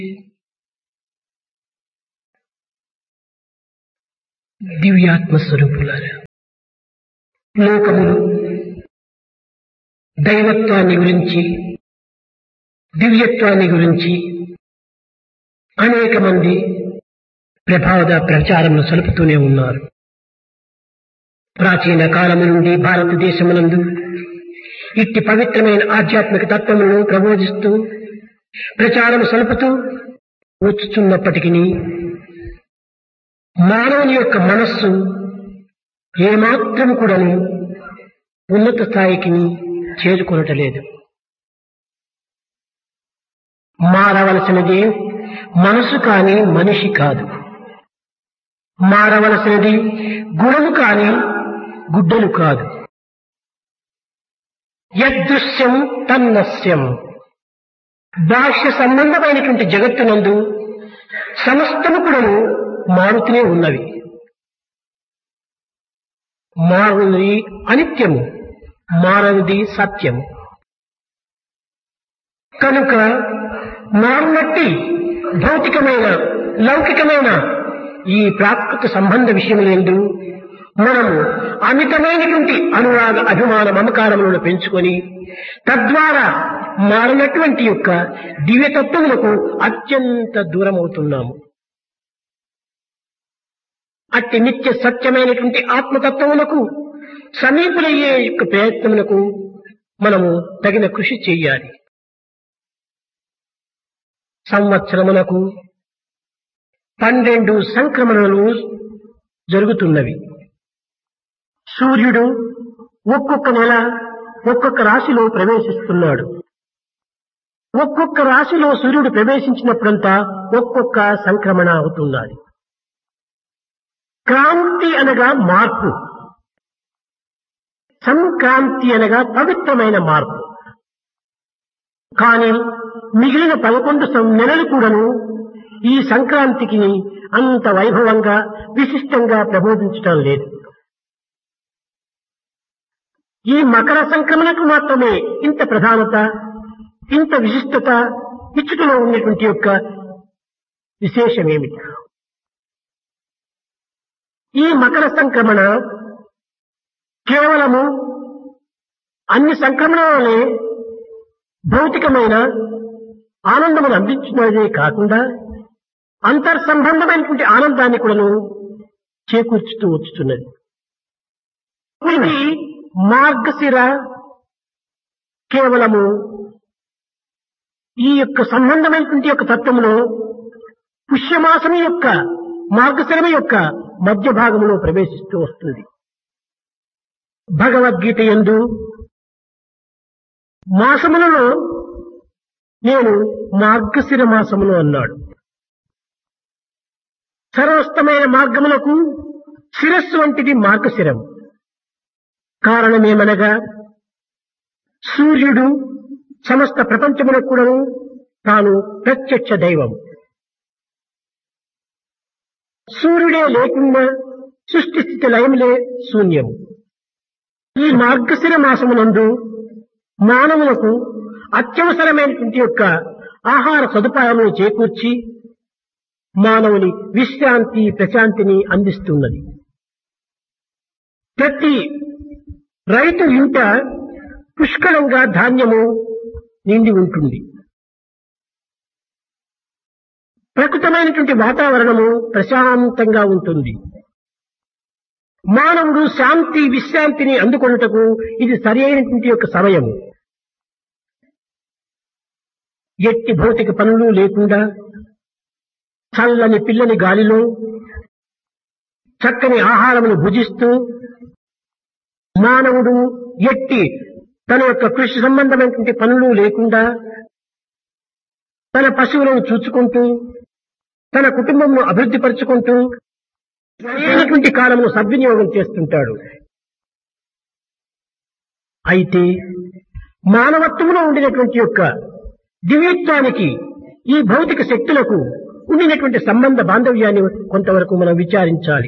దివ్యాత్మ స్వరూపులారా లోకములు దైవత్వాన్ని గురించి దివ్యత్వాన్ని గురించి అనేక మంది ప్రభావద ప్రచారములు సలుపుతూనే ఉన్నారు ప్రాచీన కాలము నుండి భారతదేశమునందు ఇట్టి పవిత్రమైన ఆధ్యాత్మిక తత్వములను ప్రబోధిస్తూ ప్రచారం సలుపుతూ వచ్చుచున్నప్పటికీ మానవుని యొక్క మనస్సు ఏమాత్రం కూడాను ఉన్నత స్థాయికి చేరుకొనటలేదు మారవలసినది మనసు కాని మనిషి కాదు మారవలసినది గుణము కాని గుడ్డలు కాదు యదృశ్యం తన్నస్యం బాహ్య సంబంధమైనటువంటి జగత్తునందు సమస్తము కూడాను మారుతూనే ఉన్నవి మారుది అనిత్యము మారనిది సత్యము కనుక మారునట్టి భౌతికమైన లౌకికమైన ఈ ప్రాకృత సంబంధ విషయములందు మనము అమితమైనటువంటి అనురాగ అభిమాన మమకారములను పెంచుకొని తద్వారా మారినటువంటి యొక్క దివ్యతత్వములకు అత్యంత దూరమవుతున్నాము అట్టి నిత్య సత్యమైనటువంటి ఆత్మతత్వములకు సమీపులయ్యే యొక్క ప్రయత్నములకు మనము తగిన కృషి చెయ్యాలి సంవత్సరములకు పన్నెండు సంక్రమణలు జరుగుతున్నవి సూర్యుడు ఒక్కొక్క నెల ఒక్కొక్క రాశిలో ప్రవేశిస్తున్నాడు ఒక్కొక్క రాశిలో సూర్యుడు ప్రవేశించినప్పుడంతా ఒక్కొక్క సంక్రమణ అవుతున్నది క్రాంతి అనగా మార్పు సంక్రాంతి అనగా పవిత్రమైన మార్పు కానీ మిగిలిన పదకొండు సం- నెలలు కూడాను ఈ సంక్రాంతికి అంత వైభవంగా విశిష్టంగా ప్రబోధించటం లేదు ఈ మకర సంక్రమణకు మాత్రమే ఇంత ప్రధానత ఇంత విశిష్టత ఇచ్చుటలో ఉన్నటువంటి యొక్క విశేషమేమిటి ఈ మకర సంక్రమణ కేవలము అన్ని సంక్రమణలనే భౌతికమైన ఆనందమును అందించినదే కాకుండా అంతర్సంబంధమైనటువంటి ఆనందాన్ని కూడాను చేకూర్చుతూ వచ్చుతున్నది ఇది మార్గశిర కేవలము ఈ యొక్క సంబంధమైనటువంటి యొక్క తత్వములో పుష్యమాసము యొక్క మార్గశిరమ యొక్క మధ్య భాగంలో ప్రవేశిస్తూ వస్తుంది భగవద్గీత ఎందు మాసములలో నేను మార్గశిర మాసములు అన్నాడు సర్వస్తమైన మార్గములకు శిరస్సు వంటిది మార్గశిరం కారణమేమనగా సూర్యుడు సమస్త ప్రపంచములకు కూడాను తాను ప్రత్యక్ష దైవం సూర్యుడే లేకుండా సృష్టి స్థితి లయములే శూన్యము ఈ మార్గశిర మాసమునందు మానవులకు అత్యవసరమైనటువంటి యొక్క ఆహార సదుపాయములు చేకూర్చి మానవుని విశ్రాంతి ప్రశాంతిని అందిస్తున్నది ప్రతి రైతు ఇంట పుష్కలంగా ధాన్యము నిండి ఉంటుంది ప్రకృతమైనటువంటి వాతావరణము ప్రశాంతంగా ఉంటుంది మానవుడు శాంతి విశ్రాంతిని అందుకొనుటకు ఇది సరి అయినటువంటి యొక్క సమయము ఎట్టి భౌతిక పనులు లేకుండా చల్లని పిల్లని గాలిలో చక్కని ఆహారమును భుజిస్తూ మానవుడు ఎట్టి తన యొక్క కృషి సంబంధమైనటువంటి పనులు లేకుండా తన పశువులను చూచుకుంటూ తన కుటుంబంను అభివృద్ధి పరుచుకుంటూ సరైనటువంటి కాలమును సద్వినియోగం చేస్తుంటాడు అయితే మానవత్వంలో ఉండినటువంటి యొక్క దివ్యత్వానికి ఈ భౌతిక శక్తులకు ఉండినటువంటి సంబంధ బాంధవ్యాన్ని కొంతవరకు మనం విచారించాలి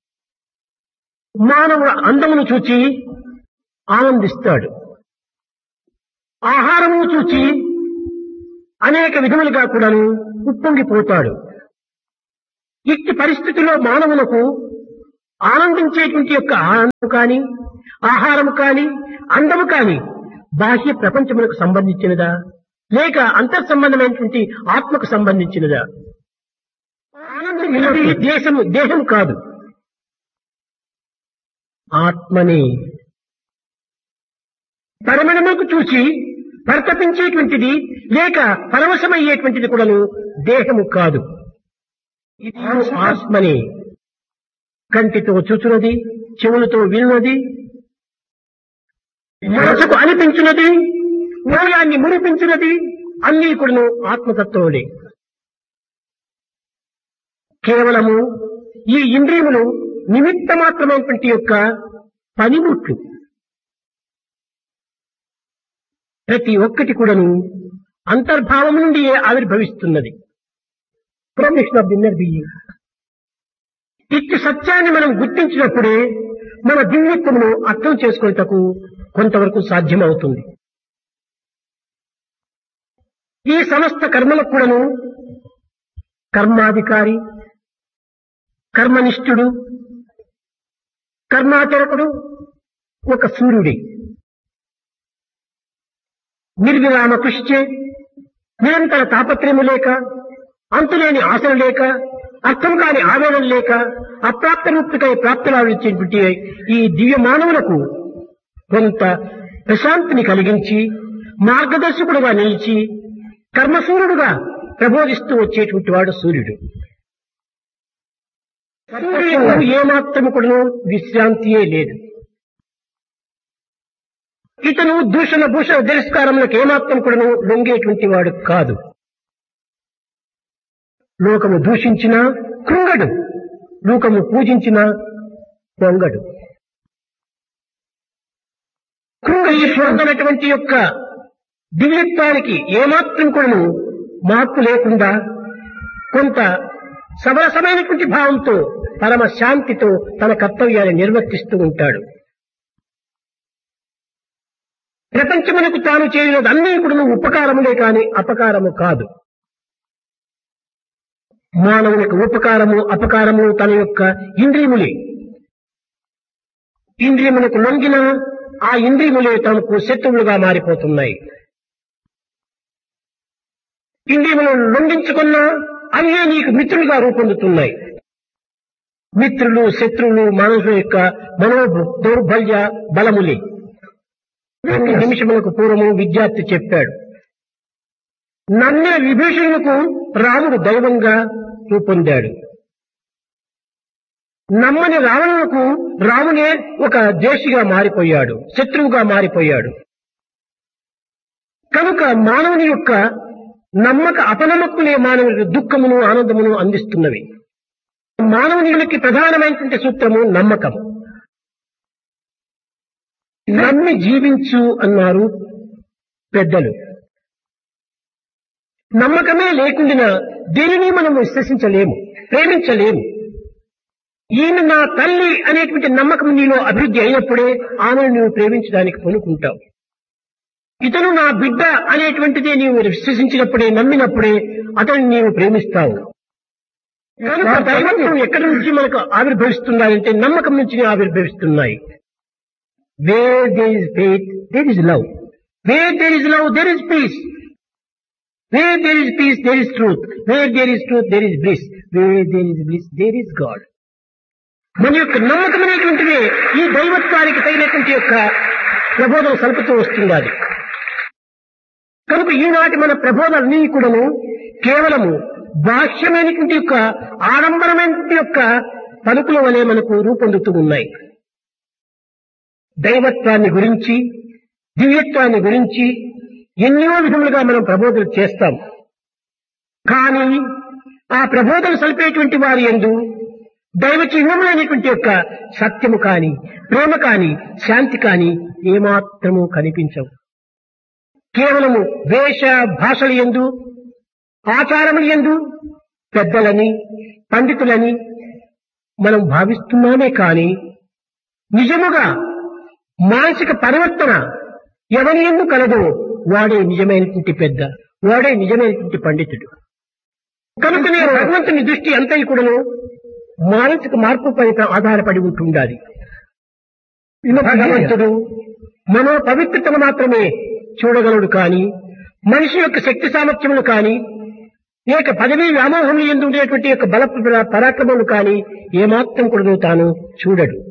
మానవుడు అందమును చూచి ఆనందిస్తాడు ఆహారము చూచి అనేక విధములుగా కూడాను ఉప్పొంగిపోతాడు ఇట్టి పరిస్థితిలో మానవులకు ఆనందించేటువంటి యొక్క ఆనందం కానీ ఆహారము కానీ అందము కానీ బాహ్య ప్రపంచములకు సంబంధించినదా లేక అంతర్ సంబంధమైనటువంటి ఆత్మకు సంబంధించినదా ఆనందం ఉన్నది దేశము దేహం కాదు ఆత్మని పరమణముకు చూసి పరితపించేటువంటిది లేక పరవశమయ్యేటువంటిది కూడాను దేహము కాదు ఇది ఆత్మని కంటితో చూచున్నది చెవులతో విన్నది మనసుకు అనిపించినది హృదయాన్ని మురిపించినది అన్ని కూడాను ఆత్మతత్వములే కేవలము ఈ ఇంద్రియములు నిమిత్త మాత్రమైనటువంటి యొక్క పనిముట్లు ప్రతి ఒక్కటి కూడాను అంతర్భావం నుండి ఆవిర్భవిస్తున్నది ప్రొమిషన్ ఆఫ్ ఇన్నర్ బీయింగ్ ఇట్టి సత్యాన్ని మనం గుర్తించినప్పుడే మన దివ్యత్వమును అర్థం చేసుకునేటకు కొంతవరకు సాధ్యమవుతుంది ఈ సమస్త కర్మలకు కూడాను కర్మాధికారి కర్మనిష్ఠుడు కర్మాచరకుడు ఒక సూర్యుడి నిర్విరామ కృషిచే నిరంతర తాపత్రయము లేక అంతులేని ఆశలు లేక అర్థం కాని ఆవేదన లేక అప్రాప్త రూపికై ప్రాప్తులాడించేటువంటి ఈ దివ్య మానవులకు కొంత ప్రశాంతిని కలిగించి మార్గదర్శకుడుగా నిలిచి కర్మసూర్యుడుగా ప్రబోధిస్తూ వచ్చేటువంటి వాడు సూర్యుడు సూర్యుడు ఏమాత్రము కూడా విశ్రాంతియే లేదు ఇతను దూషణ భూషణ తిరస్కారములకు ఏమాత్రం కూడా లొంగేటువంటి వాడు కాదు లోకము దూషించిన కృంగడు లోకము పూజించిన పొంగడు కృంగీశ్వరుడైనటువంటి యొక్క దివ్యత్వానికి ఏమాత్రం కూడా మార్పు లేకుండా కొంత సవరసమైనటువంటి భావంతో పరమ శాంతితో తన కర్తవ్యాన్ని నిర్వర్తిస్తూ ఉంటాడు ప్రపంచమునకు తాను చేయలేదు అన్నీ కూడా ఉపకారములే కాని అపకారము కాదు మానవునికి ఉపకారము అపకారము తన యొక్క ఇంద్రియములే ఇంద్రియములకు లొంగిన ఆ ఇంద్రియములే తనకు శత్రువులుగా మారిపోతున్నాయి ఇంద్రియములను లొంగించుకున్నా అవే నీకు మిత్రులుగా రూపొందుతున్నాయి మిత్రులు శత్రువులు మనసు యొక్క మనో దౌర్బల్య బలములే రెండు నిమిషములకు పూర్వము విద్యార్థి చెప్పాడు నమ్మిన విభీషణులకు రాముడు దైవంగా రూపొందాడు నమ్మని రావణులకు రామునే ఒక దేశిగా మారిపోయాడు శత్రువుగా మారిపోయాడు కనుక మానవుని యొక్క నమ్మక అపనమ్మకులే మానవునికి దుఃఖమును ఆనందమును అందిస్తున్నవి మానవునికి ప్రధానమైనటువంటి సూత్రము నమ్మకం నమ్మి జీవించు అన్నారు పెద్దలు నమ్మకమే లేకుండా దేనిని మనం విశ్వసించలేము ప్రేమించలేము ఈయన నా తల్లి అనేటువంటి నమ్మకం నీలో అభివృద్ధి అయినప్పుడే ఆమెను నువ్వు ప్రేమించడానికి కొనుక్కుంటావు ఇతను నా బిడ్డ అనేటువంటిదే నీవు విశ్వసించినప్పుడే నమ్మినప్పుడే అతన్ని నీవు ప్రేమిస్తావు కనుక దైవత్వం ఎక్కడి నుంచి మనకు ఆవిర్భవిస్తున్నాయంటే నమ్మకం నుంచి ఆవిర్భవిస్తున్నాయి where there is faith there is love where there is love there is peace where there is peace there is truth where there is truth there is bliss where there is bliss there is God మన యొక్క నమ్మకం అనేటువంటిది ఈ దైవత్వానికి తగినటువంటి యొక్క ప్రబోధం సలుపుతూ వస్తుంది అది కనుక ఈనాటి మన ప్రబోధాలన్నీ కూడాను కేవలము బాహ్యమైనటువంటి యొక్క ఆడంబరమైనటువంటి యొక్క పలుకుల వలె మనకు రూపొందుతూ ఉన్నాయి దైవత్వాన్ని గురించి దివ్యత్వాన్ని గురించి ఎన్నో విధములుగా మనం ప్రబోధనలు చేస్తాం కానీ ఆ ప్రబోధన సలిపేటువంటి వారి ఎందు దైవ చిహ్నములైనటువంటి యొక్క సత్యము కాని ప్రేమ కాని శాంతి కాని ఏమాత్రము కనిపించవు కేవలము వేష భాషల ఎందు ఆచారముల ఎందు పెద్దలని పండితులని మనం భావిస్తున్నామే కాని నిజముగా మానసిక పరివర్తన ఎవరి ఎందు కలదో వాడే నిజమైనటువంటి పెద్ద వాడే నిజమైనటువంటి పండితుడు కనుకనే భగవంతుని దృష్టి అంతా కూడాను మానసిక మార్పు పై ఆధారపడి ఉంటుండాలి భగవంతుడు మనో పవిత్రతను మాత్రమే చూడగలడు కాని మనిషి యొక్క శక్తి సామర్థ్యములు కాని ఈ యొక్క పదవీ వ్యామోహం ఎందు ఉండేటువంటి యొక్క బల పరాక్రమములు కాని ఏమాత్రం కూడా తాను చూడడు